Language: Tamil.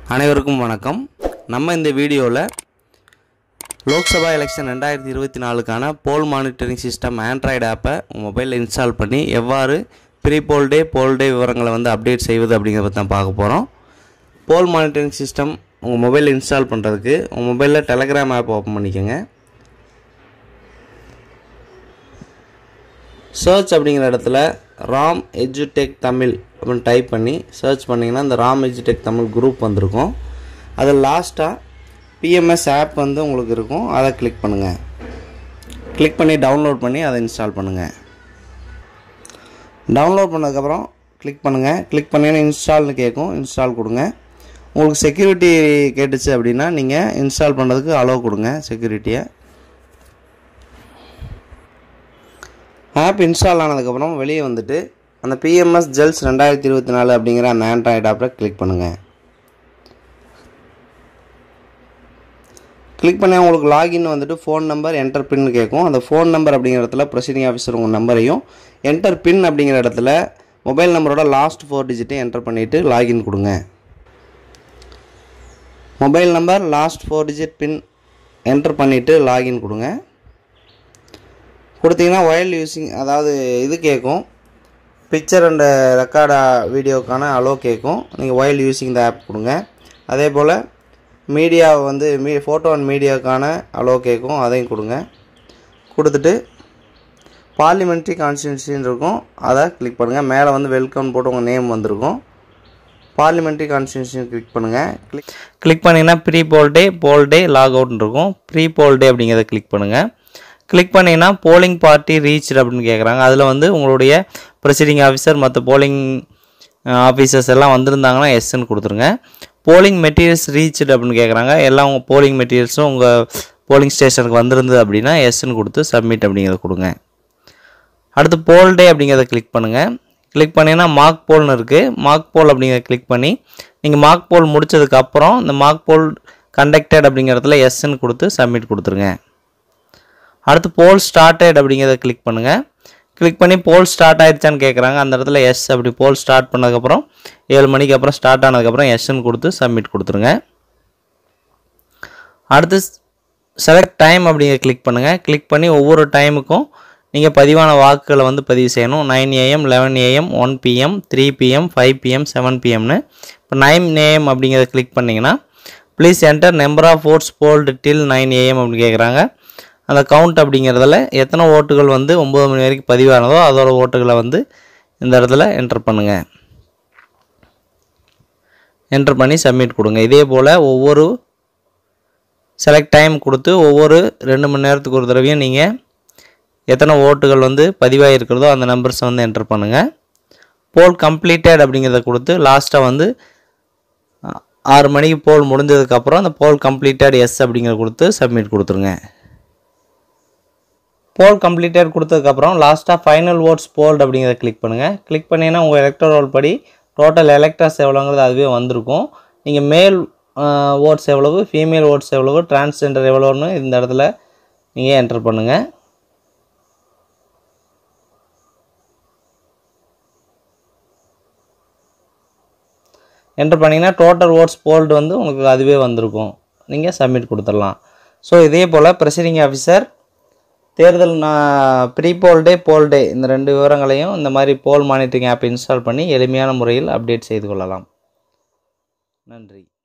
அனைவருக்கும் வணக்கம் நம்ம இந்த வீடியோவில் லோக்சபா எலெக்ஷன் ரெண்டாயிரத்தி இருபத்தி நாலுக்கான போல் மானிட்டரிங் சிஸ்டம் ஆண்ட்ராய்டு ஆப்பை உங்கள் மொபைலில் இன்ஸ்டால் பண்ணி எவ்வாறு ப்ரீ போல் டே போல் டே விவரங்களை வந்து அப்டேட் செய்வது அப்படிங்கிறத பற்றி தான் பார்க்க போகிறோம் போல் மானிட்டரிங் சிஸ்டம் உங்கள் மொபைலில் இன்ஸ்டால் பண்ணுறதுக்கு உங்கள் மொபைலில் டெலகிராம் ஆப் ஓப்பன் பண்ணிக்கோங்க சர்ச் அப்படிங்கிற இடத்துல ராம் எஜுடெக் தமிழ் அப்படின்னு டைப் பண்ணி சர்ச் பண்ணிங்கன்னா இந்த ராம் எஜுடெக் தமிழ் குரூப் வந்திருக்கும் அதில் லாஸ்ட்டாக பிஎம்எஸ் ஆப் வந்து உங்களுக்கு இருக்கும் அதை கிளிக் பண்ணுங்கள் கிளிக் பண்ணி டவுன்லோட் பண்ணி அதை இன்ஸ்டால் பண்ணுங்கள் டவுன்லோட் பண்ணதுக்கப்புறம் கிளிக் பண்ணுங்கள் கிளிக் பண்ணிங்கன்னா இன்ஸ்டால்னு கேட்கும் இன்ஸ்டால் கொடுங்க உங்களுக்கு செக்யூரிட்டி கேட்டுச்சு அப்படின்னா நீங்கள் இன்ஸ்டால் பண்ணுறதுக்கு அலோவ் கொடுங்க செக்யூரிட்டியை ஆப் இன்ஸ்டால் ஆனதுக்கப்புறம் வெளியே வந்துட்டு அந்த பிஎம்எஸ் ஜெல்ஸ் ரெண்டாயிரத்தி இருபத்தி நாலு அப்படிங்கிற அந்த ஆண்ட்ராய்டு ஆப்பில் கிளிக் பண்ணுங்கள் கிளிக் பண்ணி உங்களுக்கு லாகின் வந்துட்டு ஃபோன் நம்பர் என்டர் பின் கேட்கும் அந்த ஃபோன் நம்பர் அப்படிங்கிற இடத்துல ப்ரொசீடிங் ஆஃபீஸர் உங்கள் நம்பரையும் என்டர் பின் அப்படிங்கிற இடத்துல மொபைல் நம்பரோட லாஸ்ட் ஃபோர் டிஜிட்டையும் என்டர் பண்ணிவிட்டு லாகின் கொடுங்க mobile number last four digit PIN enter பண்ணிவிட்டு லாகின் கொடுங்க கொடுத்தீங்கன்னா ஒயல் யூஸிங் அதாவது இது கேட்கும் பிக்சர் அண்ட் ரெக்கார்ட் வீடியோக்கான அலோ கேட்கும் நீங்கள் ஒயல் யூஸிங் த ஆப் கொடுங்க அதே போல் மீடியா வந்து மீ ஃபோட்டோ அண்ட் மீடியாக்கான அலோ கேட்கும் அதையும் கொடுங்க கொடுத்துட்டு பார்லிமெண்ட்ரி கான்ஸ்டியூன்சின்னு இருக்கும் அதை கிளிக் பண்ணுங்கள் மேலே வந்து வெல்கம் போட்டு உங்கள் நேம் வந்திருக்கும் பார்லிமெண்ட்ரி கான்ஸ்டியூன்சி கிளிக் பண்ணுங்கள் கிளிக் கிளிக் பண்ணிங்கன்னா pre poll day poll day log அவுட்னு இருக்கும் ப்ரீ போல் டே அப்படிங்கிறத கிளிக் பண்ணுங்கள் கிளிக் பண்ணிங்கன்னா போலிங் பார்ட்டி ரீச் அப்படின்னு கேட்குறாங்க அதில் வந்து உங்களுடைய ப்ரொசீடிங் ஆஃபீஸர் மற்ற போலிங் ஆஃபீஸர்ஸ் எல்லாம் வந்திருந்தாங்கன்னா எஸ்ன்னு கொடுத்துருங்க போலிங் மெட்டீரியல்ஸ் ரீச்டு அப்படின்னு கேட்குறாங்க எல்லாம் உங்கள் போலிங் மெட்டீரியல்ஸும் உங்கள் போலிங் ஸ்டேஷனுக்கு வந்திருந்தது அப்படின்னா எஸ்ன்னு கொடுத்து சப்மிட் அப்படிங்கிறத கொடுங்க அடுத்து போல் டே அப்படிங்கிறத கிளிக் பண்ணுங்கள் கிளிக் பண்ணிங்கன்னா மார்க் போல்னு இருக்குது மார்க் போல் அப்படிங்கிறத கிளிக் பண்ணி நீங்கள் மார்க் போல் முடிச்சதுக்கப்புறம் இந்த மார்க் போல் கண்டக்டட் அப்படிங்கிறதுல எஸ்ன்னு கொடுத்து சப்மிட் கொடுத்துருங்க அடுத்து போல் ஸ்டார்டட் அப்படிங்கிறத கிளிக் பண்ணுங்கள் கிளிக் பண்ணி போல் ஸ்டார்ட் ஆயிடுச்சான்னு கேட்குறாங்க அந்த இடத்துல எஸ் அப்படி போல் ஸ்டார்ட் பண்ணதுக்கப்புறம் ஏழு மணிக்கு அப்புறம் ஸ்டார்ட் ஆனதுக்கப்புறம் எஸ்ன்னு கொடுத்து சப்மிட் கொடுத்துருங்க அடுத்து செலக்ட் டைம் அப்படிங்கிற கிளிக் பண்ணுங்கள் கிளிக் பண்ணி ஒவ்வொரு டைமுக்கும் நீங்கள் பதிவான வாக்குகளை வந்து பதிவு செய்யணும் nine AM eleven AM one PM three PM five PM seven பிஎம்னு இப்போ நைன் ஏஎம் அப்படிங்கிறத கிளிக் பண்ணிங்கன்னா please enter number of votes polled till nine AM அப்படின்னு கேட்குறாங்க அந்த கவுண்ட் அப்படிங்கிறதுல எத்தனை ஓட்டுகள் வந்து ஒம்பது மணி வரைக்கும் பதிவானதோ அதோட ஓட்டுகளை வந்து இந்த இடத்துல என்டர் பண்ணுங்கள் என்டர் பண்ணி சப்மிட் கொடுங்க இதே போல் ஒவ்வொரு செலக்ட் டைம் கொடுத்து ஒவ்வொரு ரெண்டு மணி நேரத்துக்கு ஒரு தடவையும் நீங்கள் எத்தனை ஓட்டுகள் வந்து பதிவாகி இருக்கிறதோ அந்த நம்பர்ஸை வந்து என்டர் பண்ணுங்கள் போல் கம்ப்ளீட்டட் அப்படிங்கிறத கொடுத்து லாஸ்ட்டாக வந்து ஆறு மணிக்கு போல் முடிஞ்சதுக்கப்புறம் அந்த போல் கம்ப்ளீட்டட் எஸ் அப்படிங்கிறத கொடுத்து சப்மிட் கொடுத்துருங்க போல் கம்ப்ளீட்டட் கொடுத்ததுக்கப்புறம் லாஸ்ட்டாக ஃபைனல் ஓட்ஸ் போல்ட் அப்படிங்கிறத கிளிக் பண்ணுங்கள் கிளிக் பண்ணிங்கன்னா உங்கள் எலக்ட்ரோல் படி டோட்டல் எலக்ட்ரஸ் எவ்வளோங்கிறது அதுவே வந்திருக்கும் நீங்கள் மேல் ஓட்ஸ் எவ்வளவு ஃபீமேல் ஓட்ஸ் எவ்வளவு டிரான்ஸ்ஜெண்டர் எவ்வளோன்னு இந்த இடத்துல நீங்கள் என்டர் பண்ணுங்கள் என்டர் பண்ணிங்கன்னா டோட்டல் ஓட்ஸ் போல்டு வந்து உங்களுக்கு அதுவே வந்திருக்கும் நீங்கள் சப்மிட் கொடுத்துடலாம் ஸோ இதே போல் ப்ரெசிடிங் ஆஃபீஸர் தேர்தல் நான் ப்ரீ போல் டே போல் டே இந்த ரெண்டு விவரங்களையும் இந்த மாதிரி போல் மானிட்டரிங் ஆப் இன்ஸ்டால் பண்ணி எளிமையான முறையில் அப்டேட் செய்து கொள்ளலாம் நன்றி